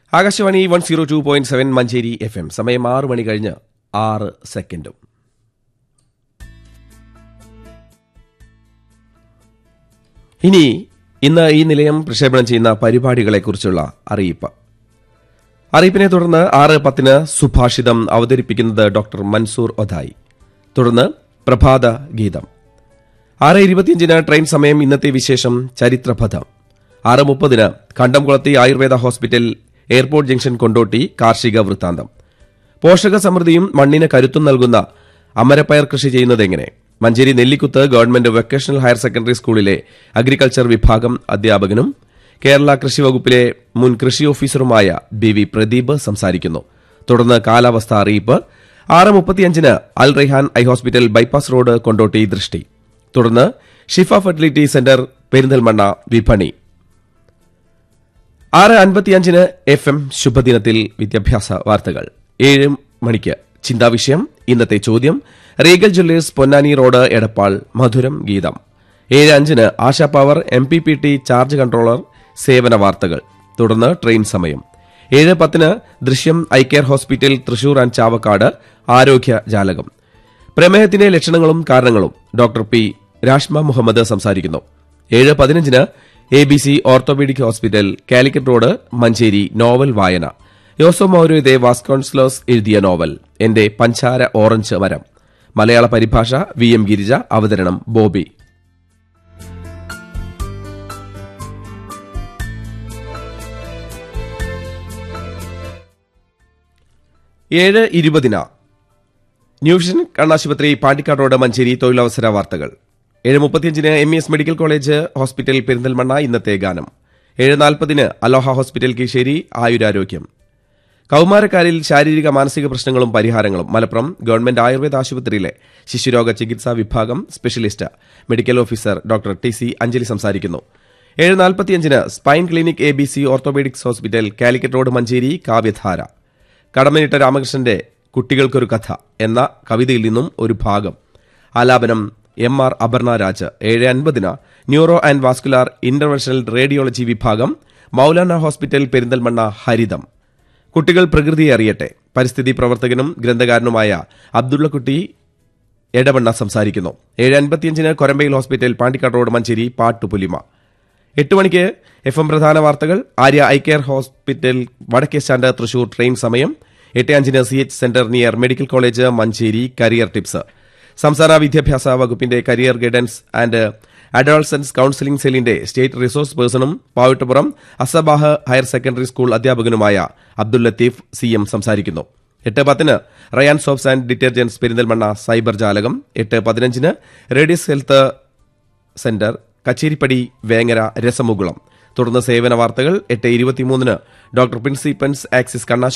Akashvani one zero two point seven Manjeri F M സമയം ആറ് മണി കഴിഞ്ഞ് ആറ് സെക്കൻഡും ഇനി ഇന്ന് ഈ നിലയം പ്രക്ഷേപണം ചെയ്യുന്ന പരിപാടികളെക്കുറിച്ചുള്ള അറിയിപ്പ് അറിയിപ്പിനെ തുടർന്ന് ആറ് പത്തിന് സുഭാഷിതം അവതരിപ്പിക്കുന്നത് ഡോക്ടർ മൻസൂർ ഒതായി തുടർന്ന് പ്രഭാത ഗീതം ആറ് ഇരുപത്തിയഞ്ചിന് ട്രെയിൻ സമയം ഇന്നത്തെ വിശേഷം ചരിത്രപഥം ആറ് മുപ്പതിന് Kandamkulathi Ayurveda hospital airport junction Kondotty കാർഷിക വൃത്താന്തം പോഷക സമൃദ്ധിയും മണ്ണിന് കരുത്തും നൽകുന്ന അമരപ്പയർ കൃഷി ചെയ്യുന്നതെങ്ങനെ Manjeri Nellikuth government vocational higher secondary സ്കൂളിലെ അഗ്രികൾച്ചർ വിഭാഗം അധ്യാപകനും കേരള കൃഷി വകുപ്പിലെ മുൻ കൃഷി ഓഫീസറുമായ ബി വി പ്രദീപ് സംസാരിക്കുന്നു തുടർന്ന് കാലാവസ്ഥ അറിയിപ്പ് ആറ് മുപ്പത്തിയഞ്ചിന് Al Rehan eye hospital bypass road Kondotty ദൃഷ്ടി തുടർന്ന് ഷിഫ ഫെർട്ടിലിറ്റി സെന്റർ പെരിന്തൽമണ്ണ വിപണി ആറ് അൻപത്തിയഞ്ചിന് എഫ് എം ശുഭദിനത്തിൽ വിദ്യാഭ്യാസ വാർത്തകൾ ഏഴ് മണിക്ക് ചിന്താവിഷയം ഇന്നത്തെ ചോദ്യം regal jewellers Ponnani road Edappal മധുരം ഗീതം ഏഴ് അഞ്ചിന് Asha power M P P T charge controller സേവന വാർത്തകൾ തുടർന്ന് ട്രെയിൻ സമയം ഏഴ് പത്തിന് ദൃശ്യം eye care hospital Thrissur and Chavakkad ആരോഗ്യ ജാലകം പ്രമേഹത്തിന്റെ ലക്ഷണങ്ങളും കാരണങ്ങളും ഡോക്ടർ പി രാഷ്മ മുഹമ്മദ് സംസാരിക്കുന്നു ഏഴ് പതിനഞ്ചിന് A B C orthopaedic hospital Calicut road Manjeri novel വായന യോസോ മൌര്യതെ വാസ്കോൺസ്ലോസ് എഴുതിയ നോവൽ എന്റെ പഞ്ചാര ഓറഞ്ച് മരം മലയാള പരിഭാഷ വി എം ഗിരിജ അവതരണം ബോബി ഏഴ് ഇരുപതിന് ന്യൂഷൻ കണ്ണാശുപത്രി പാണ്ടിക്കാട് റോഡ് മഞ്ചേരി തൊഴിലവസര വാർത്തകൾ ഏഴ് മുപ്പത്തിയഞ്ചിന് M S medical college hospital Perinthalmanna ഇന്നത്തെ ഗാനം ഏഴ് നാൽപ്പതിന് അലോഹ ഹോസ്പിറ്റൽ കീശേരി ആയുരാരോഗ്യം കൌമാരക്കാരിൽ ശാരീരിക മാനസിക പ്രശ്നങ്ങളും പരിഹാരങ്ങളും മലപ്പുറം ഗവൺമെന്റ് ആയുർവേദ ആശുപത്രിയിലെ ശിശുരോഗ ചികിത്സാ വിഭാഗം specialist medical officer doctor T C Anjali സംസാരിക്കുന്നു ഏഴ് നാൽപ്പത്തിയഞ്ചിന് spine clinic A B C orthopaedics hospital Calicut road Manjeri കാവ്യധാര കടമനിട്ട രാമകൃഷ്ണന്റെ കുട്ടികൾക്കൊരു കഥ എന്ന കവിതയിൽ നിന്നും ഒരു ഭാഗം ആലാപനം എം ആർ അപർണ രാജ് ഏഴ് അൻപതിന് neuro and vascular interventional radiology വിഭാഗം മൌലാന ഹോസ്പിറ്റൽ പെരിന്തൽമണ്ണ ഹരിതം കുട്ടികൾ പ്രകൃതിയെ അറിയട്ടെ പരിസ്ഥിതി പ്രവർത്തകനും ഗ്രന്ഥകാരനുമായ അബ്ദുള്ളക്കുട്ടി എടവണ്ണ സംസാരിക്കുന്നു ഏഴ് അൻപത്തിയഞ്ചിന് കൊരമ്പയിൽ ഹോസ്പിറ്റൽ പാണ്ടിക്കാട് റോഡ് മഞ്ചേരി പാട്ടുപുലിമ എട്ട് മണിക്ക് എഫ് എം പ്രധാന വാർത്തകൾ ആര്യ ഐ കെയർ ഹോസ്പിറ്റൽ വടക്കേ സ്റ്റാൻഡ് തൃശൂർ ട്രെയിൻ സമയം എട്ട് അഞ്ചിന് C H centre near medical college Manjeri career tips സംസ്ഥാന വിദ്യാഭ്യാസ വകുപ്പിന്റെ career guidance and adolescence counselling സെല്ലിന്റെ സ്റ്റേറ്റ് റിസോഴ്സ് പേഴ്സണും Pavittappuram Assabah higher secondary school അധ്യാപകനുമായ അബ്ദുൽ ലത്തീഫ് സി എം സംസാരിക്കുന്നു എട്ട് പത്തിന് Rayan soaps and detergents Perinthalmanna cyber ജാലകം എട്ട് പതിനഞ്ചിന് radius health centre Kacheripadi Vengara രസമുകുളം തുടർന്ന് സേവന വാർത്തകൾ എട്ട് ഇരുപത്തിമൂന്നിന് ഡോക്ടർ പ്രിൻസിപ്പൻസ് ആക്സിസ് കണ്ണാശ